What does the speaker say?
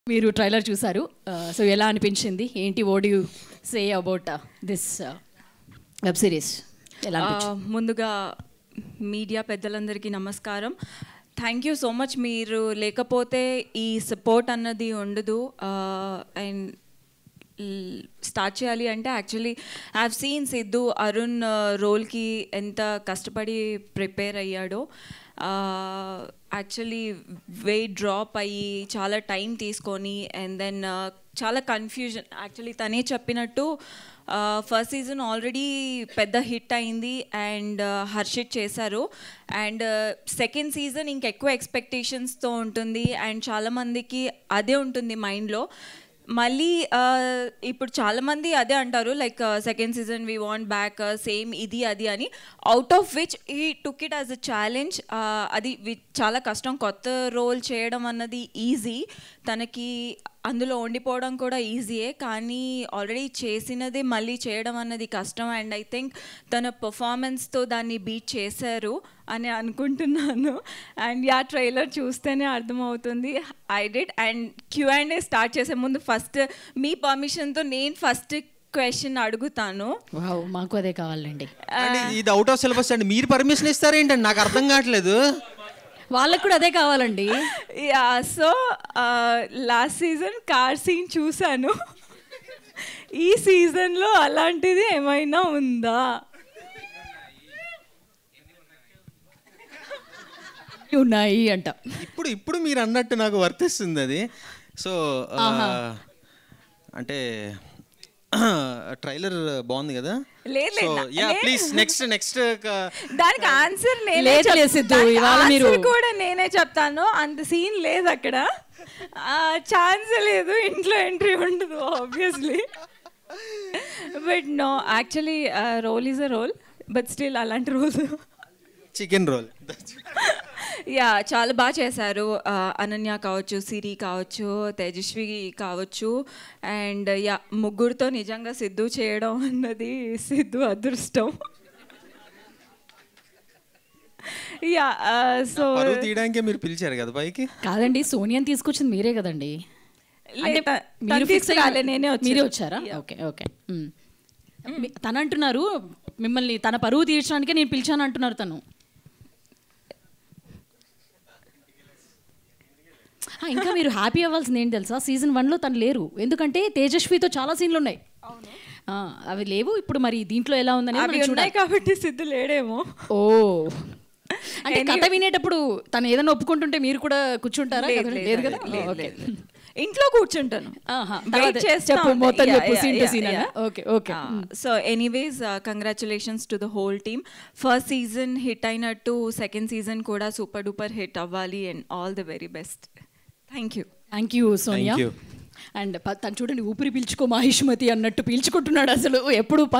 మీరు ట్రైలర్ చూసారు సో ఎలా అనిపించింది ఏంటి what'd you say about this web series ఎలా అనిపించింది? ఆ, ముందుగా మీడియా పెద్దలందరికీ నమస్కారం థ్యాంక్ యూ సో మచ్ మీరు లేకపోతే ఈ సపోర్ట్ అన్నది ఉండదు అండ్ స్టార్ట్ చేయాలి అంటే actually I have seen Siddhu Arun రోల్కి ఎంత కష్టపడి ప్రిపేర్ అయ్యాడో యాక్చువల్లీ వెయిట్ డ్రాప్ అయ్యి చాలా టైం తీసుకొని అండ్ దెన్ చాలా కన్ఫ్యూజన్ యాక్చువల్లీ తనే చెప్పినట్టు ఫస్ట్ సీజన్ ఆల్రెడీ పెద్ద హిట్ అయింది అండ్ హర్షిట్ చేశారు అండ్ సెకండ్ సీజన్ ఇంకెక్కువ ఎక్స్పెక్టేషన్స్తో ఉంటుంది అండ్ చాలామందికి అదే ఉంటుంది మైండ్లో మళ్ళీ ఆ, ఇప్పుడు చాలామంది అదే అంటారు like second season we want back same ఇది అది అని out of which I took it as a challenge అది వి- చాలా కష్టం కొత్త రోల్ చేయడం అన్నది ఈజీ తనకి అందులో ఉండిపోవడం కూడా ఈజీయే కానీ ఆల్రెడీ చేసినది మళ్ళీ చేయడం అన్నది కష్టం అండ్ ఐ థింక్ తన పర్ఫార్మెన్స్తో దాన్ని బీట్ చేశారు అని అనుకుంటున్నాను అండ్ యా ట్రైలర్ చూస్తేనే అర్థమవుతుంది I did and Q and A start చేసే ముందు ఫస్ట్ మీ పర్మిషన్తో నేను ఫస్ట్ క్వశ్చన్ అడుగుతాను వావ్ మాకు అదే కావాలండి అంటే ఇది అవుట్ ఆఫ్ సిలబస్ అండి మీరు పర్మిషన్ ఇస్తారేంటండి నాకు అర్థం కావట్లేదు వాళ్ళకు కూడా అదే కావాలండి yeah so last season car scene చూశాను ఈ సీజన్లో అలాంటిది ఏమైనా ఉందా ఉన్నాయి అంట ఇప్పుడు ఇప్పుడు మీరు అన్నట్టు నాకు వర్తిస్తుంది అది సో అంటే ట్రైలర్ బాగుంది కదా లేదు, సో లేదు, యా లేదు. ప్లీజ్ నెక్స్ట్ నెక్స్ట్ దానికి ఆన్సర్ నేనే లేదు, చెప్- లేదు సిద్ధు, దానికి ఇవాళ answer మీరు- కూడా నేనే చెప్తాను అంత సీన్ లేదు అక్కడ ఛాన్స్ లేదు ఇంట్లో ఎంట్రీ ఉండదు obviously but no actually role is a role but still అలాంటి రోల్స్ చికెన్ రోల్ యా చాలా బాగా చేశారు ఆ, అనన్య కావచ్చు సిరి కావచ్చు తేజస్వి కావచ్చు అండ్ యా ముగ్గురితో నిజంగా సిద్ధు చేయడం అన్నది సిద్ధు అదృష్టం యా సో పరువు తీయడానికే మీరు పిలిచారు కదా పైకి కాదండి సోనియాని తీసుకొచ్చింది మీరే కదండి అంటే మీరు ఫిక్స్ తీసుకురాలే నేనే వచ్చాను. మీరే వచ్చారా ఓకే ఓకే మ్. మీ- తను అంటున్నారు మిమ్మల్ని తన పరువు తీర్చడానికే నేను పిలిచాను అంటున్నారు తను ఆ, ఇంకా మీరు హ్యాపీ అవ్వాల్సింది ఏంటి తెలుసా సీజన్ వన్లో తను లేరు ఎందుకంటే తేజస్వితో చాలా సీన్లు ఉన్నాయి ఆ, అవి లేవు ఇప్పుడు మరి దీంట్లో ఎలా ఉందని అవి ఉన్నాయి కాబట్టి సిద్ధు లేడేమో ఓ అంటే కథ వినేటప్పుడు తను ఏదైనా ఒప్పుకుంటుంటే మీరు కూడా కూర్చుంటారా లేదు, కథ- లేదు, లేదు కదా లేదు, ఓకే లేదు. ఇంట్లో కూర్చుంటాను ఆహా, Wait తర్వాత చేస్తా చెప్పు, ఉంటా. మొత్తం Yeah, చెప్పు, yeah, scene to yeah, scene అనా? yeah. Okay, okay. Ah, so anyways congratulations to the whole team first season hit అయినట్టు సెకండ్ సీజన్ కూడా సూపర్ డూపర్ హిట్ అవ్వాలి and all the very best thank you thank you Sonia Thank you. And తను చూడండి ఊపిరి పీల్చుకో మాహిష్మతి అన్నట్టు పీల్చుకుంటున్నాడు అసలు ఎప్పుడు